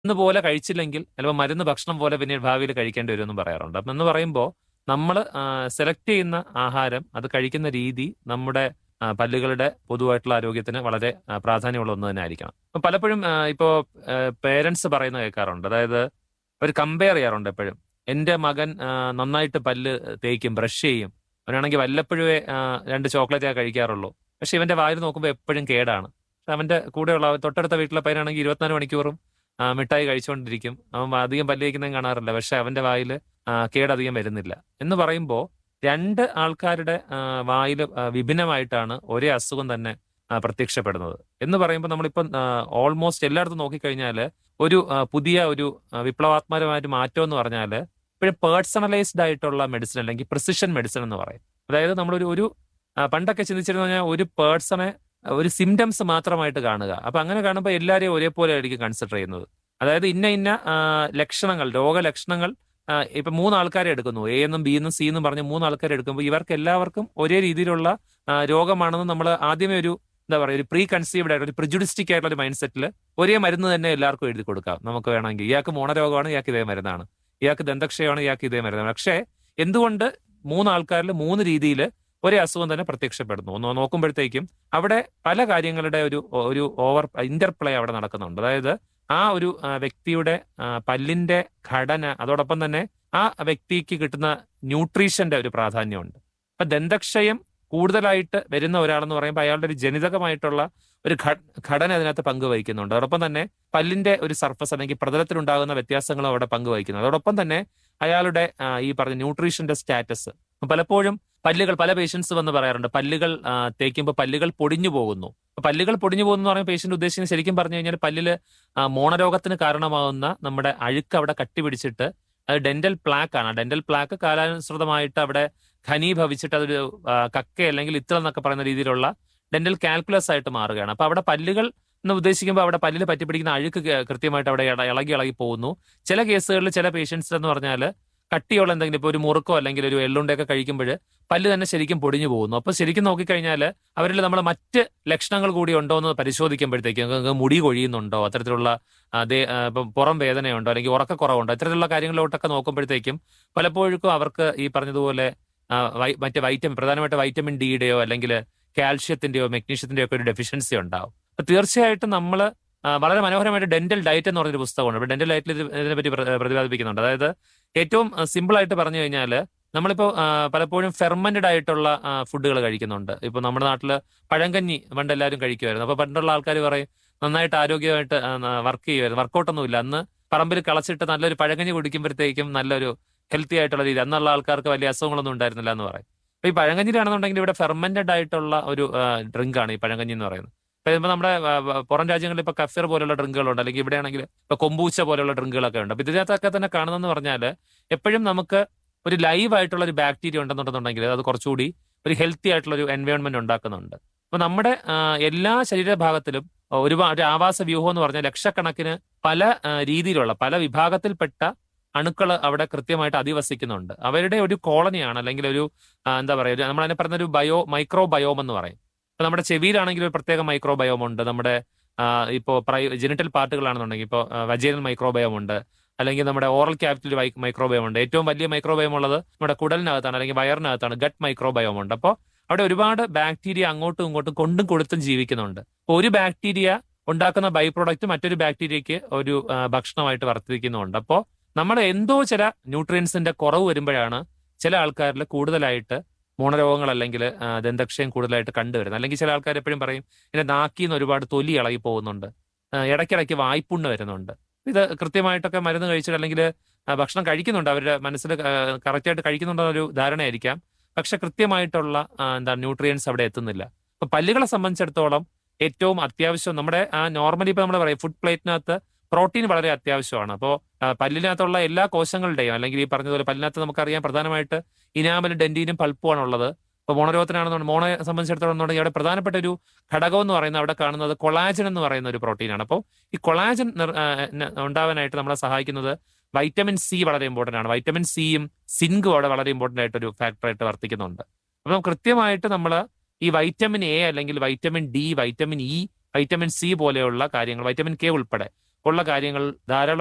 മരുന്ന് പോലെ കഴിച്ചില്ലെങ്കിൽ ചിലപ്പോൾ മരുന്ന് ഭക്ഷണം പോലെ പിന്നെ ഭാവിയിൽ കഴിക്കേണ്ടി വരുമെന്നും പറയാറുണ്ട് അപ്പം എന്ന് പറയുമ്പോൾ നമ്മൾ സെലക്ട് ചെയ്യുന്ന ആഹാരം അത് കഴിക്കുന്ന രീതി നമ്മുടെ ആ, പല്ലുകളുടെ പൊതുവായിട്ടുള്ള ആരോഗ്യത്തിന് വളരെ ആ, പ്രാധാന്യമുള്ള ഒന്ന് തന്നെ ആയിരിക്കണം അപ്പം പലപ്പോഴും ആ, ഇപ്പോ പേരൻസ് പറയുന്ന കേൾക്കാറുണ്ട് അതായത് അവർ കമ്പയർ ചെയ്യാറുണ്ട് എപ്പോഴും എന്റെ മകൻ ആ, നന്നായിട്ട് പല്ല് തേക്കും ബ്രഷ് ചെയ്യും അവനാണെങ്കിൽ വല്ലപ്പോഴേ ആ, രണ്ട് ചോക്ലേറ്റേ കഴിക്കാറുള്ളൂ പക്ഷെ ഇവന്റെ വായിൽ നോക്കുമ്പോൾ എപ്പോഴും കേടാണ് പക്ഷെ അവന്റെ കൂടെയുള്ള അവൻ തൊട്ടടുത്ത വീട്ടിലെ പയ്യനാണെങ്കിൽ ഇരുപത്തിനാല് മണിക്കൂറും ആ, മിഠായി കഴിച്ചുകൊണ്ടിരിക്കും അവൻ അധികം പല്ല് തേക്കുന്നതും കാണാറില്ല പക്ഷെ അവന്റെ വായിൽ കേടധികം വരുന്നില്ല എന്ന് പറയുമ്പോൾ രണ്ട് ആൾക്കാരുടെ വായിൽ വിഭിന്നമായിട്ടാണ് ഒരേ അസുഖം തന്നെ ആ, പ്രത്യക്ഷപ്പെടുന്നത് എന്ന് പറയുമ്പോൾ നമ്മളിപ്പം ഓൾമോസ്റ്റ് എല്ലായിടത്തും നോക്കിക്കഴിഞ്ഞാൽ ഒരു ആ, പുതിയ ഒരു ആ, വിപ്ലവാത്മകമായ ഒരു മാറ്റം എന്ന് പറഞ്ഞാൽ ഇപ്പോഴും പേഴ്സണലൈസ്ഡ് ആയിട്ടുള്ള മെഡിസിൻ അല്ലെങ്കിൽ പ്രിസിഷൻ മെഡിസിൻ എന്ന് പറയും അതായത് നമ്മളൊരു ഒരു ആ, പണ്ടൊക്കെ ചിന്തിച്ചിരുന്നു പറഞ്ഞാൽ ഒരു പേഴ്സണെ ഒരു സിംറ്റംസ് മാത്രമായിട്ട് കാണുക അപ്പൊ അങ്ങനെ കാണുമ്പോൾ എല്ലാവരെയും ഒരേപോലെ ആയിരിക്കും കൺസിഡർ ചെയ്യുന്നത് അതായത് ഇന്ന ഇന്ന ആ, ലക്ഷണങ്ങൾ രോഗലക്ഷണങ്ങൾ ആ, ഇപ്പൊ മൂന്ന് ആൾക്കാരെ എടുക്കുന്നു എ എന്നും ബി എന്നും സി എന്നും പറഞ്ഞ് മൂന്ന് ആൾക്കാരെ എടുക്കുമ്പോൾ ഇവർക്ക് എല്ലാവർക്കും ഒരേ രീതിയിലുള്ള ആ, രോഗമാണെന്ന് നമ്മൾ ആദ്യമേ ഒരു എന്താ പറയുക ഒരു പ്രീ കൺസീവ്ഡ് ആയിട്ട് ഒരു പ്രിജുഡിസ്റ്റിക് ആയിട്ടുള്ള ഒരു മൈൻഡ് സെറ്റിൽ ഒരേ മരുന്ന് തന്നെ എല്ലാവർക്കും എഴുതി കൊടുക്കാം നമുക്ക് വേണമെങ്കിൽ ഇയാൾക്ക് മോണരോഗമാണ് ഇയാൾക്ക് ഇതേ മരുന്നാണ് ഇയാൾക്ക് ദന്തക്ഷയമാണ് ഇയാൾക്ക് ഇതേ മരുന്നാണ് പക്ഷേ എന്തുകൊണ്ട് മൂന്ന് ആൾക്കാരിൽ മൂന്ന് രീതിയിൽ ഒരേ അസുഖം തന്നെ പ്രത്യക്ഷപ്പെടുന്നു ഒന്ന് നോക്കുമ്പോഴത്തേക്കും അവിടെ പല കാര്യങ്ങളുടെ ഒരു ഒരു ഓവർ ഇന്റർപ്ലേ അവിടെ നടക്കുന്നുണ്ട് അതായത് ആ ഒരു ആ, വ്യക്തിയുടെ ആ, പല്ലിന്റെ ഘടന അതോടൊപ്പം തന്നെ ആ വ്യക്തിക്ക് കിട്ടുന്ന ന്യൂട്രീഷന്റെ ഒരു പ്രാധാന്യമുണ്ട് അപ്പൊ ദന്തക്ഷയം കൂടുതലായിട്ട് വരുന്ന ഒരാളെന്ന് പറയുമ്പോൾ അയാളുടെ ഒരു ജനിതകമായിട്ടുള്ള ഒരു ഘ- ഘടന അതിനകത്ത് പങ്കുവഹിക്കുന്നുണ്ട് അതോടൊപ്പം തന്നെ പല്ലിന്റെ ഒരു സർഫസ് അല്ലെങ്കിൽ പ്രതലത്തിലുണ്ടാകുന്ന വ്യത്യാസങ്ങളും അവിടെ പങ്കുവഹിക്കുന്നു അതോടൊപ്പം തന്നെ അയാളുടെ ആ, ഈ പറഞ്ഞ ന്യൂട്രീഷന്റെ സ്റ്റാറ്റസ് പലപ്പോഴും പല്ലുകൾ പല പേഷ്യൻസ് വന്ന് പറയാറുണ്ട് പല്ലുകൾ ആ, തേക്കുമ്പോൾ പല്ലുകൾ പൊടിഞ്ഞു പോകുന്നു അപ്പൊ പല്ലുകൾ പൊടിഞ്ഞു പോകുന്നു എന്ന് പറയുമ്പോൾ പേഷ്യന്റ് ഉദ്ദേശിക്കുന്നത് ശരിക്കും പറഞ്ഞു കഴിഞ്ഞാൽ പല്ലില് ആ, മോണരോഗത്തിന് കാരണമാകുന്ന നമ്മുടെ അഴുക്ക് അവിടെ കട്ടിപിടിച്ചിട്ട് അത് ഡെന്റൽ പ്ലാക്ക് ആണ് ഡെന്റൽ പ്ലാക്ക് കാലാനുസൃതമായിട്ട് അവിടെ ഘനീഭവിച്ചിട്ട് അതൊരു ആ, കക്ക അല്ലെങ്കിൽ ഇത്ര എന്നൊക്കെ പറയുന്ന രീതിയിലുള്ള ഡെന്റൽ കാൽക്കുലസ് ആയിട്ട് മാറുകയാണ് അപ്പൊ അവിടെ പല്ലുകൾ എന്ന് ഉദ്ദേശിക്കുമ്പോൾ അവിടെ പല്ലിൽ പറ്റിപ്പിടിക്കുന്ന അഴുക്ക് ക- കൃത്യമായിട്ട് അവിടെ ഇള- ഇളകി ഇളകി പോകുന്നു ചില കേസുകളിൽ ചില പേഷ്യൻസ് എന്ന് പറഞ്ഞാൽ കട്ടിയുള്ള എന്തെങ്കിലും ഇപ്പൊ ഒരു മുറുക്കോ അല്ലെങ്കിൽ ഒരു എള്ളുണ്ടൊക്കെ കഴിക്കുമ്പോൾ പല്ല് തന്നെ ശരിക്കും പൊടിഞ്ഞു പോകുന്നു അപ്പൊ ശരിക്കും നോക്കിക്കഴിഞ്ഞാൽ അവരിൽ നമ്മൾ മറ്റ് ലക്ഷണങ്ങൾ കൂടി ഉണ്ടോ എന്ന് പരിശോധിക്കുമ്പോഴത്തേക്കും നിങ്ങൾക്ക് മുടി കൊഴിയുന്നുണ്ടോ അത്തരത്തിലുള്ള അതേ ഇപ്പം പുറം വേദനയുണ്ടോ അല്ലെങ്കിൽ ഉറക്കക്കുറവുണ്ടോ ഇത്തരത്തിലുള്ള കാര്യങ്ങളിലോട്ടൊക്കെ നോക്കുമ്പോഴത്തേക്കും പലപ്പോഴും അവർക്ക് ഈ പറഞ്ഞതുപോലെ ആ, വൈ- മറ്റ് വൈറ്റമിൻ പ്രധാനമായിട്ട് വൈറ്റമിൻ ഡിയുടെയോ അല്ലെങ്കിൽ കാൽഷ്യത്തിന്റെയോ മെഗ്നീഷ്യത്തിന്റെയോ ഒക്കെ ഒരു ഡെഫിഷ്യൻസി ഉണ്ടാവും അപ്പൊ തീർച്ചയായിട്ടും നമ്മൾ വളരെ മനോഹരമായിട്ട് ഡെന്റൽ ഡയറ്റ് എന്ന് പറഞ്ഞൊരു പുസ്തകമുണ്ട് അപ്പൊ ഡെന്റൽ ഡയറ്റിൽ ഇതിനെപ്പറ്റി പ്ര- പ്രതിപാദിപ്പിക്കുന്നുണ്ട് അതായത് ഏറ്റവും സിമ്പിൾ ആയിട്ട് പറഞ്ഞു കഴിഞ്ഞാൽ നമ്മളിപ്പോ ആ, പലപ്പോഴും ഫെർമെന്റഡ് ആയിട്ടുള്ള ഫുഡുകൾ കഴിക്കുന്നുണ്ട് ഇപ്പൊ നമ്മുടെ നാട്ടില് പഴങ്കഞ്ഞി പണ്ട് എല്ലാവരും കഴിക്കുമായിരുന്നു അപ്പൊ പണ്ടുള്ള ആൾക്കാർ പറയും നന്നായിട്ട് ആരോഗ്യമായിട്ട് വർക്ക് ചെയ്യുമായിരുന്നു വർക്കൗട്ടൊന്നും ഇല്ല അന്ന് പറമ്പിൽ കളച്ചിട്ട് നല്ലൊരു പഴങ്കഞ്ഞി കുടിക്കുമ്പോഴത്തേക്കും നല്ലൊരു ഹെൽത്തി ആയിട്ടുള്ള രീതി അന്നുള്ള ആൾക്കാർക്ക് വലിയ അസുഖങ്ങളൊന്നും ഉണ്ടായിരുന്നില്ല എന്ന് പറയും അപ്പൊ ഈ പഴങ്കഞ്ഞിലാണെന്നുണ്ടെങ്കിൽ ഇവിടെ ഫെർമെന്റഡ് ആയിട്ടുള്ള ഒരു ഡ്രിങ്ക് ആണ് ഈ പഴങ്കഞ്ഞി എന്ന് പറയുന്നത് ഇപ്പൊ ഇപ്പൊ നമ്മുടെ ആ, ആ, പുറം രാജ്യങ്ങളിൽ ഇപ്പൊ കഫീർ പോലുള്ള ഡ്രിങ്കുകളുണ്ട് അല്ലെങ്കിൽ ഇവിടെയാണെങ്കിൽ ഇപ്പൊ കൊമ്പൂച്ച പോലുള്ള ഡ്രിങ്കുകളൊക്കെ ഉണ്ട് അപ്പൊ ഇതിനകത്തൊക്കെ തന്നെ കാണുന്നതെന്ന് പറഞ്ഞാൽ എപ്പോഴും നമുക്ക് ഒരു ലൈവ് ആയിട്ടുള്ള ഒരു ബാക്ടീരിയ ഉണ്ടെന്നുണ്ടെന്നുണ്ടെങ്കിൽ അത് കുറച്ചുകൂടി ഒരു ഹെൽത്തി ആയിട്ടുള്ള ഒരു എൻവയോൺമെന്റ് ഉണ്ടാക്കുന്നുണ്ട് അപ്പൊ നമ്മുടെ ആ, എല്ലാ ശരീരഭാഗത്തിലും ഒരുപാട് ഒരു ആവാസ വ്യൂഹം എന്ന് പറഞ്ഞാൽ ലക്ഷക്കണക്കിന് പല ആ, രീതിയിലുള്ള പല വിഭാഗത്തിൽപ്പെട്ട അണുക്കൾ അവിടെ കൃത്യമായിട്ട് അധിവസിക്കുന്നുണ്ട് അവരുടെ ഒരു കോളനിയാണ് അല്ലെങ്കിൽ ഒരു ആ, എന്താ പറയുക നമ്മൾ അതിനെ പറയുന്ന ഒരു ബയോ മൈക്രോ ബയോം എന്ന് പറയും ഇപ്പൊ നമ്മുടെ ചെവിയിലാണെങ്കിൽ ഒരു പ്രത്യേക മൈക്രോ ബയോം ഉണ്ട് നമ്മുടെ ആ, ഇപ്പോ പ്രൈ ജെനിറ്റൽ പാർട്ടുകളാണെന്നുണ്ടെങ്കിൽ ഇപ്പോൾ വജൈനൽ മൈക്രോബയോം ഉണ്ട് അല്ലെങ്കിൽ നമ്മുടെ ഓറൽ ക്യാവിറ്റിൽ മൈക്രോബയോം ഉണ്ട് ഏറ്റവും വലിയ മൈക്രോബയോം ഉള്ളത് നമ്മുടെ കുടലിനകത്താണ് അല്ലെങ്കിൽ വയറിനകത്താണ് ഗട്ട് മൈക്രോബയോം ഉണ്ട് അപ്പോൾ അവിടെ ഒരുപാട് ബാക്ടീരിയ അങ്ങോട്ടും ഇങ്ങോട്ടും കൊണ്ടും കൊടുത്തും ജീവിക്കുന്നുണ്ട് അപ്പോൾ ഒരു ബാക്ടീരിയ ഉണ്ടാക്കുന്ന ബൈ പ്രോഡക്റ്റ് മറ്റൊരു ബാക്ടീരിയക്ക് ഒരു ആ, ഭക്ഷണമായിട്ട് വർത്തിക്കുന്നുണ്ട് അപ്പോൾ നമ്മൾ എന്തോ ചില ന്യൂട്രിയൻസിന്റെ കുറവ് വരുമ്പോഴാണ് ചില ആൾക്കാരിൽ കൂടുതലായിട്ട് മോണരോഗങ്ങൾ അല്ലെങ്കിൽ ആ, ദന്തക്ഷയം കൂടുതലായിട്ട് കണ്ടുവരുന്നത് അല്ലെങ്കിൽ ചില ആൾക്കാർ എപ്പോഴും പറയും ഇതിന്റെ നാക്കിൽ നിന്ന് ഒരുപാട് തൊലി ഇളകി പോകുന്നുണ്ട് ആ, ഇടയ്ക്കിടയ്ക്ക് വായ്പുണ്ണ് വരുന്നുണ്ട് ഇത് കൃത്യമായിട്ടൊക്കെ മരുന്ന് കഴിച്ചിട്ട് അല്ലെങ്കിൽ ആ, ഭക്ഷണം കഴിക്കുന്നുണ്ട് അവരുടെ മനസ്സിൽ കറക്റ്റായിട്ട് കഴിക്കുന്നുണ്ടെന്നൊരു ധാരണയായിരിക്കാം പക്ഷെ കൃത്യമായിട്ടുള്ള ആ, എന്താ ന്യൂട്രിയൻസ് അവിടെ എത്തുന്നില്ല അപ്പൊ പല്ലുകളെ സംബന്ധിച്ചിടത്തോളം ഏറ്റവും അത്യാവശ്യം നമ്മുടെ ആ നോർമലി ഇപ്പൊ നമ്മൾ പറയും ഫുഡ് പ്ലേറ്റിനകത്ത് പ്രോട്ടീൻ വളരെ അത്യാവശ്യമാണ് അപ്പോൾ പല്ലിനകത്തുള്ള എല്ലാ കോശങ്ങളുടെയും അല്ലെങ്കിൽ ഈ പറഞ്ഞതുപോലെ പല്ലിനകത്ത് നമുക്കറിയാം പ്രധാനമായിട്ട് ഇനാമലും ഡെന്റീനും പൾപ്പുമാണ് ഉള്ളത് ഇപ്പൊ മോണരോഗത്തിനാണെന്നുണ്ട് മോണയെ സംബന്ധിച്ചിടത്തോളം എന്നുണ്ടെങ്കിൽ അവിടെ പ്രധാനപ്പെട്ട ഒരു ഘടകം എന്ന് പറയുന്നത് അവിടെ കാണുന്നത് കൊളാജൻ എന്ന് പറയുന്ന ഒരു പ്രോട്ടീനാണ് അപ്പോൾ ഈ കൊളാജൻ നിർ- ആ, ന- ഉണ്ടാവാനായിട്ട് നമ്മളെ സഹായിക്കുന്നത് വൈറ്റമിൻ സി വളരെ ഇമ്പോർട്ടന്റ് ആണ് വൈറ്റമിൻ സിയും സിങ്കും അവിടെ വളരെ ഇമ്പോർട്ടന്റ് ആയിട്ട് ഒരു ഫാക്ടറായിട്ട് വർത്തിക്കുന്നുണ്ട് അപ്പം കൃത്യമായിട്ട് നമ്മൾ ഈ വൈറ്റമിൻ എ അല്ലെങ്കിൽ vitamin D vitamin E vitamin C പോലെയുള്ള കാര്യങ്ങൾ വൈറ്റമിൻ കെ ഉൾപ്പെടെ ഉള്ള കാര്യങ്ങൾ ധാരാളം